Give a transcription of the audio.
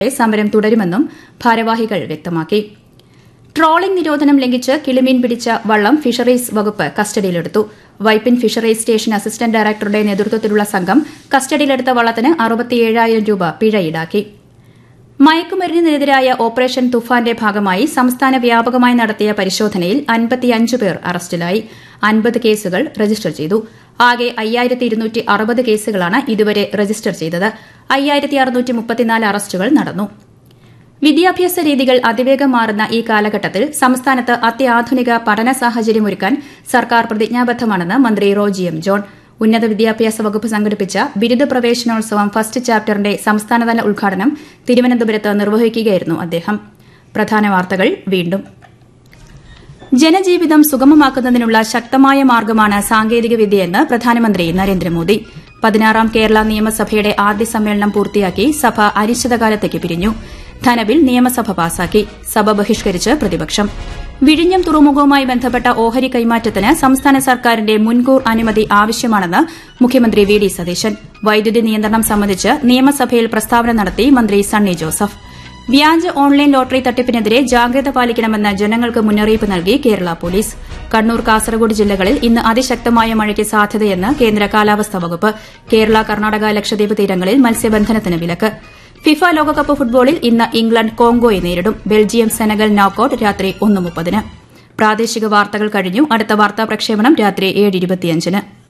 സമരം തുടരുമെന്നും ഭാരവാഹികൾ വ്യക്തമാക്കി ട്രോളിംഗ് നിരോധനം ലംഘിച്ച് കിളിമീൻ പിടിച്ച വള്ളം ഫിഷറീസ് വകുപ്പ് കസ്റ്റഡിയിലെടുത്തു വൈപ്പിൻ ഫിഷറീസ് സ്റ്റേഷൻ അസിസ്റ്റന്റ് ഡയറക്ടറുടെ നേതൃത്വത്തിലുള്ള സംഘം കസ്റ്റഡിയിലെടുത്ത വള്ളത്തിന് അറുപത്തിയേഴായിരം രൂപ പിഴ ഈടാക്കി മയക്കുമരുന്നിനെതിരായ ഓപ്പറേഷൻ തുഫാന്റെ ഭാഗമായി സംസ്ഥാന വ്യാപകമായി നടത്തിയ പരിശോധനയിൽ അൻപത്തിയഞ്ച് പേർ അറസ്റ്റിലായി അൻപത് കേസുകൾ രജിസ്റ്റർ ചെയ്തു ആകെ അയ്യായിരത്തി ഇരുന്നൂറ്റി അറുപത് കേസുകളാണ് ഇതുവരെ രജിസ്റ്റർ ചെയ്തത് അയ്യായിരത്തി അറുന്നൂറ്റി മുപ്പത്തിനാല് അറസ്റ്റുകൾ നടന്നു വിദ്യാഭ്യാസ രീതികൾ അതിവേഗം മാറുന്ന ഈ കാലഘട്ടത്തിൽ സംസ്ഥാനത്ത് അത്യാധുനിക പഠന സാഹചര്യമൊരുക്കാൻ സർക്കാർ പ്രതിജ്ഞാബദ്ധമാണെന്ന് മന്ത്രി റോജി എം ജോൺ ഉന്നത വിദ്യാഭ്യാസ വകുപ്പ് സംഘടിപ്പിച്ച ബിരുദ പ്രവേശനോത്സവം ഫസ്റ്റ് ചാപ്റ്ററിന്റെ സംസ്ഥാനതല ഉദ്ഘാടനം തിരുവനന്തപുരത്ത് നിർവഹിക്കുകയായിരുന്നു അദ്ദേഹം പ്രധാന വാർത്തകൾ വീണ്ടും ജനജീവിതം സുഗമമാക്കുന്നതിനുള്ള ശക്തമായ മാർഗമാണ് സാങ്കേതികവിദ്യയെന്ന് പ്രധാനമന്ത്രി നരേന്ദ്രമോദി പതിനാറാം കേരള നിയമസഭയുടെ ആദ്യ സമ്മേളനം പൂർത്തിയാക്കി സഭ അനിശ്ചിതകാലത്തേക്ക് പിരിഞ്ഞു ധനബിൽ നിയമസഭ പാസാക്കി സഭ ബഹിഷ്കരിച്ച് പ്രതിപക്ഷം വിഴിഞ്ഞം തുറമുഖവുമായി ബന്ധപ്പെട്ട ഓഹരി കൈമാറ്റത്തിന് സംസ്ഥാന സർക്കാരിന്റെ മുൻകൂർ അനുമതി ആവശ്യമാണെന്ന് മുഖ്യമന്ത്രി വി ഡി സതീശൻ വൈദ്യുതി നിയന്ത്രണം സംബന്ധിച്ച് നിയമസഭയിൽ പ്രസ്താവന നടത്തി മന്ത്രി സണ്ണി ജോസഫ് വ്യാജ ഓൺലൈൻ ലോട്ടറി തട്ടിപ്പിനെതിരെ ജാഗ്രത പാലിക്കണമെന്ന് ജനങ്ങൾക്ക് മുന്നറിയിപ്പ് നൽകി കേരള പോലീസ് കണ്ണൂർ കാസർഗോഡ് ജില്ലകളിൽ ഇന്ന് അതിശക്തമായ മഴയ്ക്ക് സാധ്യതയെന്ന് കേന്ദ്ര കാലാവസ്ഥാ വകുപ്പ് കേരള കർണാടക ലക്ഷദ്വീപ് തീരങ്ങളിൽ മത്സ്യബന്ധനത്തിന് വിലക്ക് ഫിഫ ലോകകപ്പ് ഫുട്ബോളിൽ ഇന്ന് ഇംഗ്ലണ്ട് കോങ്കോയെ നേരിടും ബെൽജിയം സെനഗൽ നോക്കൌട്ട് രാത്രി ഒന്ന് മുപ്പതിന് പ്രാദേശിക വാർത്തകൾ കഴിഞ്ഞു അടുത്ത വാർത്താ പ്രക്ഷേപണം രാത്രി ഏഴ് ഇരുപത്തിയഞ്ചിന്